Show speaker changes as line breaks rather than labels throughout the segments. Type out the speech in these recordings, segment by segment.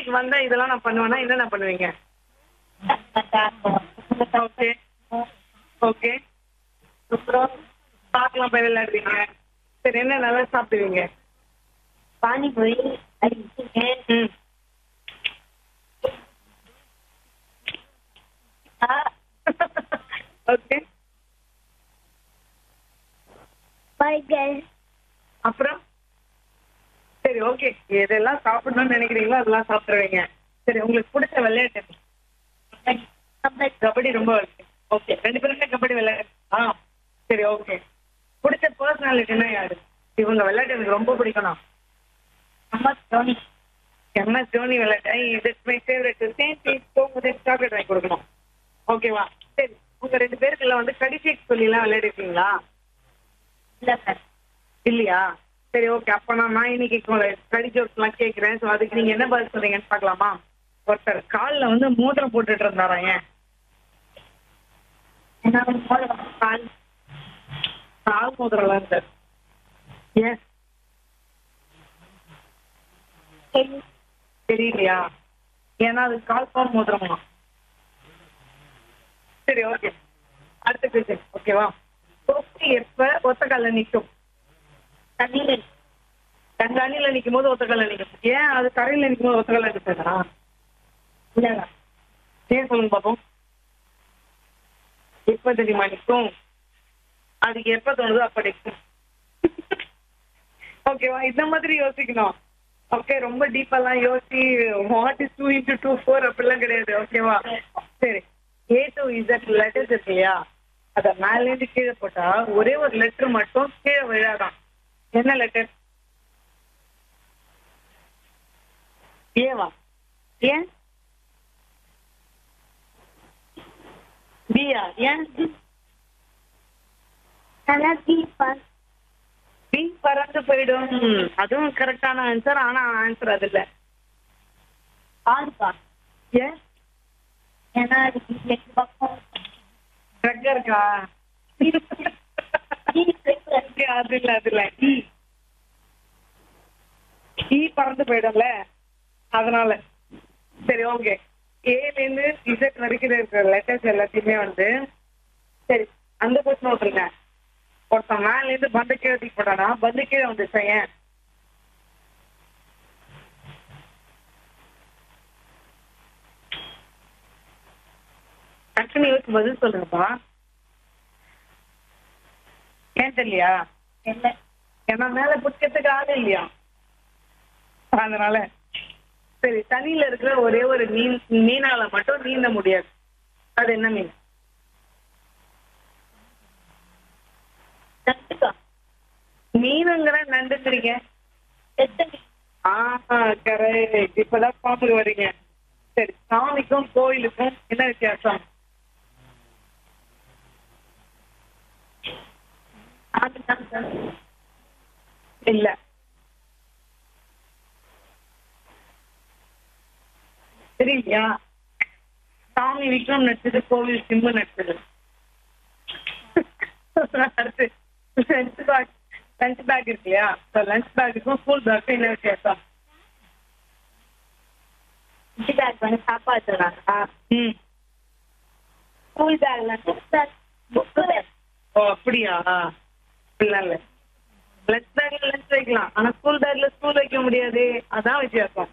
வீட்டுக்கு வந்தா இதெல்லாம் நான் பண்ணுவேன்னா என்னென்ன பண்ணுவீங்க ஓகே ஓகே
அப்புறம்
பார்க்கலாம் போய் விளையாடுவீங்க சரி என்ன நல்லா சாப்பிடுவீங்க
பானிபூரி அடிச்சுங்க
ம் ஓகே
பர்கர்
அப்புறம் சரி ஓகே எதெல்லாம் சாப்பிடணும்னு நினைக்கிறீங்களோ அதெல்லாம் சாப்பிடுவீங்க சரி உங்களுக்கு பிடிச்ச விளையாட்டு என்ன? கபடி ரொம்ப ஓகே ரெண்டு பேருமே கபடி விளையாடு ஆ சரி ஓகே பிடிச்ச பர்சனாலிட்டினா யாரு இவங்க விளையாட்டு எனக்கு ரொம்ப பிடிக்கணும்
அம்மா தோனி
எம்எஸ் தோனி விளையாட்டு இது மை ஃபேவரட் சேர்த்து போகும்போது சாக்லேட் வாங்கி கொடுக்கணும் ஓகேவா சரி உங்க ரெண்டு பேருக்குள்ள வந்து கடிசேக் சொல்லிலாம் விளையாடிருக்கீங்களா
இல்ல சார்
இல்லையா சரி ஓகே அப்ப நான் நான் இன்னைக்கு கடி ஜோக்ஸ்லாம் கேட்கிறேன் ஸோ அதுக்கு நீங்க என்ன பதில் சொல்றீங்கன்னு பார்க்கலாமா ஒருத்தர் காலில் வந்து மோதிரம் போட்டுட்டு இருந்தாரா ஏன்
என்ன போல
கால் கால் மோதிரம்லாம் இருந்தார் ஏன் தெரியலையா ஏன்னா அது கால் பவுன் மோதிரமா சரி ஓகே அடுத்த கொஸ்டின் ஓகேவா கொக்கு எப்ப ஒத்த கால்ல நிக்கும்
தண்ணீர்
தண்ணியில நிக்கும் போது ஒத்த கால்ல நிக்கும் ஏன் அது கரையில நிக்கும் போது ஒத்த கால்ல நிக்குதா
இல்ல
ஏன் சொல்லுங்க பாப்போம் எப்ப தெரியுமா நிக்கும் அதுக்கு எப்ப தோணுதோ அப்ப நிக்கும் ஓகேவா இந்த மாதிரி யோசிக்கணும் ஓகே ரொம்ப டீப்பெல்லாம் யோசி what is two into two four அப்படிலாம் கிடையாது ஓகேவா சரி ஏ டு இசட் லெட்டர்ஸ் இருக்கு இல்லையா அத மேல இருந்து கீழே போட்டா ஒரே ஒரு லெட்டர் மட்டும் கீழே விழாதான் என்ன லெட்டர் ஏவா ஏன் பியா ஏன்
நல்லா தீபம்
பி பறந்து போயிடும் அதுவும் கரெக்டான ஆன்சர் ஆனா ஆன்சர் அது இல்ல
ஆறுபா
ஏன்
ஏன்னா அதுக்கு எட்டு பக்கம்
ட்ரக் இருக்கா அது இல்ல அது இல்ல ஈ ஈ பறந்து போயிடும்ல அதனால சரி ஓகே ஏல இருந்து இசட் வரைக்கும் இருக்கிற லெட்டர்ஸ் எல்லாத்தையுமே வந்து சரி அந்த கொஸ்டின் விட்டுருங்க ஒருத்தன் மேல இருந்து பந்து கீழே தூக்கி போட்டானா பந்து கீழே வந்துச்சா ஏன் டக்குனு யோசிச்சு பதில் சொல்லுங்கப்பா ஏன் தெரியலையா
என்ன
ஏன்னா மேல பிடிக்கிறதுக்கு ஆள் இல்லையா அதனால சரி தண்ணியில இருக்கிற ஒரே ஒரு மீன் மீனால மட்டும் நீந்த முடியாது அது என்ன மீன்
நட்டுக்கா
மீனுங்கிற நண்டுங்கிறீங்க
எத்தனை
ஆஹா கரெக்ட் இப்பதான் பாம்புக்கு வர்றீங்க சரி சாமிக்கும் கோயிலுக்கும் என்ன வித்தியாசம்
அதுதான் சார்
இல்ல தெரியலையா சாமி விக்ரம் நடிச்சது கோவில் சிம்பு நடிச்சது அடுத்து லஞ்ச் பேக் லஞ்ச் பேக் இருக்கு இல்லையா லஞ்ச் பேக்குக்கும் ஸ்கூல் பேக்கும் என்ன வித்தியாசம்
இட்லி பேக் வந்து சாப்பாடு தருவாங்க
ம்
ஸ்கூல் பேக்ல புக் புக்கு
ஓ அப்படியா இல்ல இல்ல லஞ்ச் பேக்ல லஞ்ச் வைக்கலாம் ஆனா ஸ்கூல் பேக்ல ஸ்கூல் வைக்க முடியாது அதான் வித்தியாசம்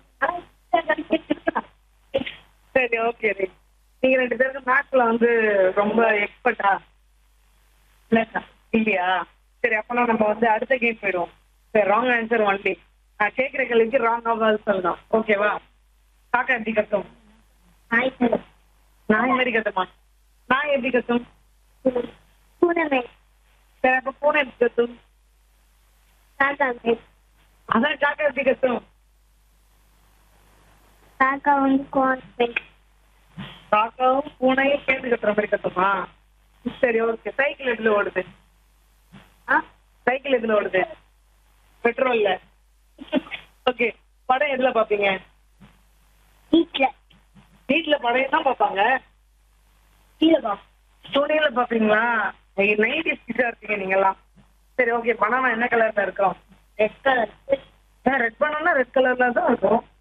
சரி ஓகே நீங்க ரெண்டு பேருக்கு மேத்ஸ்ல வந்து ரொம்ப எக்ஸ்பர்ட்டா இல்லையா சரி அப்பனா நம்ம வந்து அடுத்த கேம் போயிடுவோம் சரி ராங் ஆன்சர் ஒன்லி நான் கேட்குற கேள்விக்கு ராங் ஆகாது சொல்லணும் ஓகேவா காக்கா எப்படி கத்தும் நான் மாதிரி கத்துமா நான் எப்படி கத்தும்
பூனமே
சரி அப்ப பூனை எப்படி கத்தும்
காக்கா
அதான் காக்கா எப்படி கத்தும்
காக்கா வந்து கோன்
காக்காவும் பூனையும் சேர்ந்து கத்துற மாதிரி கத்துமா சரி ஓகே சைக்கிள் எதுல ஓடுது ஆ சைக்கிள் எதுல ஓடுது பெட்ரோல்ல ஓகே படம் எதுல பாப்பீங்க
வீட்டுல
வீட்டுல படம் தான் பாப்பாங்க
கீழே வா
துணியில பாப்பீங்களா நைன்டி ஸ்கிட்டா இருக்கீங்க நீங்கெல்லாம் சரி ஓகே பனானா என்ன கலர்ல இருக்கும்
red colour
red banana red கலர்ல தான் இருக்கும்